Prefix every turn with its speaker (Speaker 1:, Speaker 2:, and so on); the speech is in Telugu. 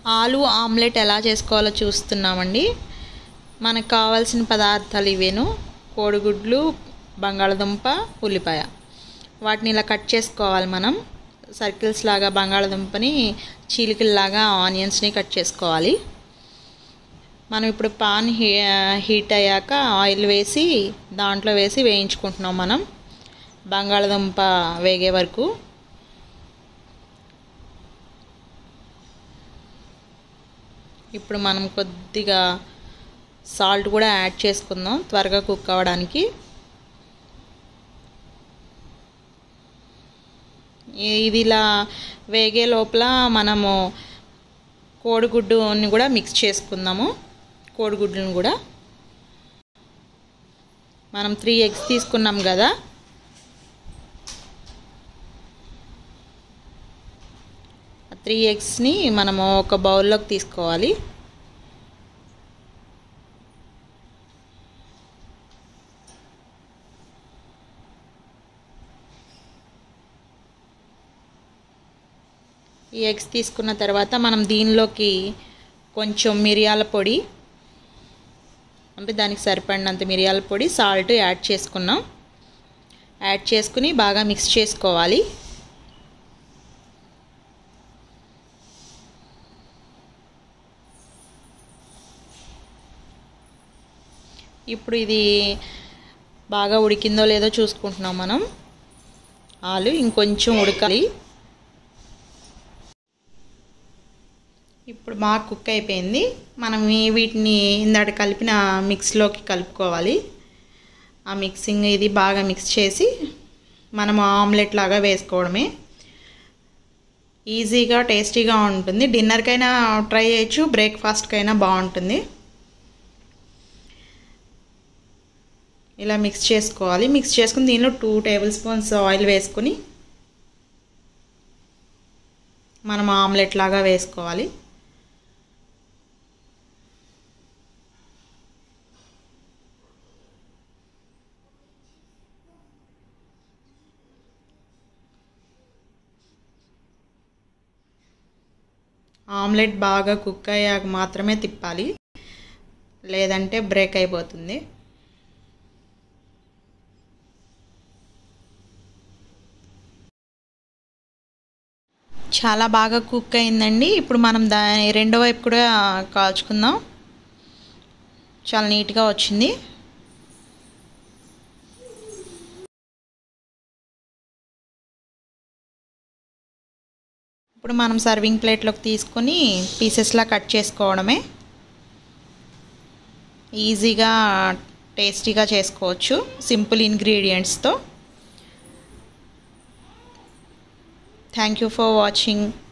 Speaker 1: ఆలు ఆమ్లెట్ ఎలా చేసుకోవాలో చూస్తున్నామండి మనకు కావాల్సిన పదార్థాలు ఇవేను కోడిగుడ్లు బంగాళదుంప ఉల్లిపాయ వాటిని ఇలా కట్ చేసుకోవాలి మనం సర్కిల్స్ లాగా బంగాళదుంపని చీలికల్లాగా ఆనియన్స్ని కట్ చేసుకోవాలి మనం ఇప్పుడు పాన్ హీ హీట్ అయ్యాక ఆయిల్ వేసి దాంట్లో వేసి వేయించుకుంటున్నాం మనం బంగాళదుంప వేగే వరకు ఇప్పుడు మనం కొద్దిగా సాల్ట్ కూడా యాడ్ చేసుకుందాం త్వరగా కుక్ అవ్వడానికి ఇది ఇలా వేగే లోపల మనము కోడిగుడ్డుని కూడా మిక్స్ చేసుకుందాము కోడిగుడ్లను కూడా మనం త్రీ ఎగ్స్ తీసుకున్నాం కదా త్రీ ఎగ్స్ని మనము ఒక బౌల్లోకి తీసుకోవాలి ఈ ఎగ్స్ తీసుకున్న తర్వాత మనం దీనిలోకి కొంచెం మిరియాల పొడి అంటే దానికి సరిపడినంత మిరియాల పొడి సాల్ట్ యాడ్ చేసుకున్నాం యాడ్ చేసుకుని బాగా మిక్స్ చేసుకోవాలి ఇప్పుడు ఇది బాగా ఉడికిందో లేదో చూసుకుంటున్నాం మనం ఆలు ఇంకొంచెం ఉడకాలి ఇప్పుడు బాగా కుక్ అయిపోయింది మనం వీటిని ఇందాక కలిపిన మిక్స్లోకి కలుపుకోవాలి ఆ మిక్సింగ్ ఇది బాగా మిక్స్ చేసి మనం ఆమ్లెట్ లాగా వేసుకోవడమే ఈజీగా టేస్టీగా ఉంటుంది డిన్నర్కైనా ట్రై చేయొచ్చు బ్రేక్ఫాస్ట్కైనా బాగుంటుంది ఇలా మిక్స్ చేసుకోవాలి మిక్స్ చేసుకుని దీనిలో టూ టేబుల్ స్పూన్స్ ఆయిల్ వేసుకుని మనం ఆమ్లెట్ లాగా వేసుకోవాలి ఆమ్లెట్ బాగా కుక్ అయ్యాక మాత్రమే తిప్పాలి లేదంటే బ్రేక్ అయిపోతుంది చాలా బాగా కుక్ అయిందండి ఇప్పుడు మనం దాని రెండో వైపు కూడా కాల్చుకుందాం చాలా నీట్గా వచ్చింది ఇప్పుడు మనం సర్వింగ్ ప్లేట్లోకి తీసుకొని పీసెస్లా కట్ చేసుకోవడమే ఈజీగా టేస్టీగా చేసుకోవచ్చు సింపుల్ ఇంగ్రీడియంట్స్తో థ్యాంక్ యూ ఫర్ వాచింగ్